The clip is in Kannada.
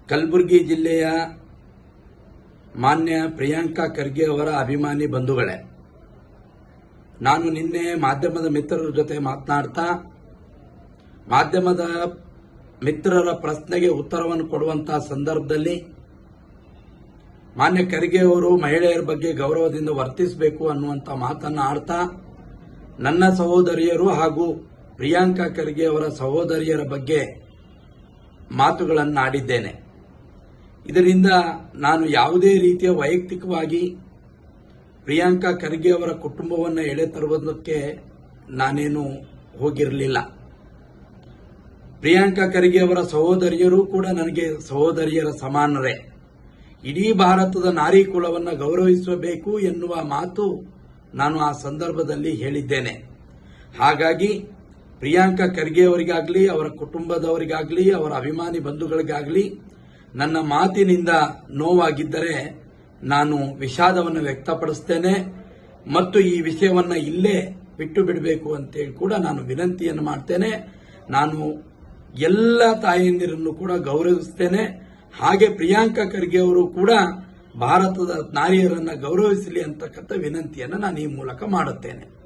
ಕಲಬುರಗಿ ಜಿಲ್ಲೆಯ ಮಾನ್ಯ ಪ್ರಿಯಾಂಕಾ ಖರ್ಗೆ ಅವರ ಅಭಿಮಾನಿ ಬಂಧುಗಳೇ ನಾನು ನಿನ್ನೆ ಮಾಧ್ಯಮದ ಮಿತ್ರರ ಜೊತೆ ಮಾತನಾಡ್ತಾ ಮಾಧ್ಯಮದ ಮಿತ್ರರ ಪ್ರಶ್ನೆಗೆ ಉತ್ತರವನ್ನು ಕೊಡುವಂತಹ ಸಂದರ್ಭದಲ್ಲಿ ಮಾನ್ಯ ಖರ್ಗೆ ಅವರು ಮಹಿಳೆಯರ ಬಗ್ಗೆ ಗೌರವದಿಂದ ವರ್ತಿಸಬೇಕು ಅನ್ನುವಂಥ ಮಾತನ್ನ ಆಡ್ತಾ ನನ್ನ ಸಹೋದರಿಯರು ಹಾಗೂ ಪ್ರಿಯಾಂಕಾ ಖರ್ಗೆ ಅವರ ಸಹೋದರಿಯರ ಬಗ್ಗೆ ಮಾತುಗಳನ್ನಾಡಿದ್ದೇನೆ ಇದರಿಂದ ನಾನು ಯಾವುದೇ ರೀತಿಯ ವೈಯಕ್ತಿಕವಾಗಿ ಪ್ರಿಯಾಂಕಾ ಖರ್ಗೆ ಅವರ ಕುಟುಂಬವನ್ನು ಎಳೆ ತರುವುದಕ್ಕೆ ನಾನೇನು ಹೋಗಿರಲಿಲ್ಲ ಪ್ರಿಯಾಂಕಾ ಖರ್ಗೆ ಅವರ ಸಹೋದರಿಯರು ಕೂಡ ನನಗೆ ಸಹೋದರಿಯರ ಸಮಾನರೇ ಇಡೀ ಭಾರತದ ನಾರಿ ಕುಲವನ್ನು ಗೌರವಿಸಬೇಕು ಎನ್ನುವ ಮಾತು ನಾನು ಆ ಸಂದರ್ಭದಲ್ಲಿ ಹೇಳಿದ್ದೇನೆ ಹಾಗಾಗಿ ಪ್ರಿಯಾಂಕಾ ಖರ್ಗೆ ಅವರಿಗಾಗಲಿ ಅವರ ಕುಟುಂಬದವರಿಗಾಗಲಿ ಅವರ ಅಭಿಮಾನಿ ಬಂಧುಗಳಿಗಾಗಲಿ ನನ್ನ ಮಾತಿನಿಂದ ನೋವಾಗಿದ್ದರೆ ನಾನು ವಿಷಾದವನ್ನು ವ್ಯಕ್ತಪಡಿಸ್ತೇನೆ ಮತ್ತು ಈ ವಿಷಯವನ್ನ ಇಲ್ಲೇ ಬಿಟ್ಟು ಬಿಡಬೇಕು ಅಂತೇಳಿ ಕೂಡ ನಾನು ವಿನಂತಿಯನ್ನು ಮಾಡ್ತೇನೆ ನಾನು ಎಲ್ಲ ತಾಯಂದಿರನ್ನು ಕೂಡ ಗೌರವಿಸ್ತೇನೆ ಹಾಗೆ ಪ್ರಿಯಾಂಕಾ ಖರ್ಗೆ ಅವರು ಕೂಡ ಭಾರತದ ನಾರಿಯರನ್ನ ಗೌರವಿಸಲಿ ಅಂತಕ್ಕಂಥ ವಿನಂತಿಯನ್ನು ನಾನು ಈ ಮೂಲಕ ಮಾಡುತ್ತೇನೆ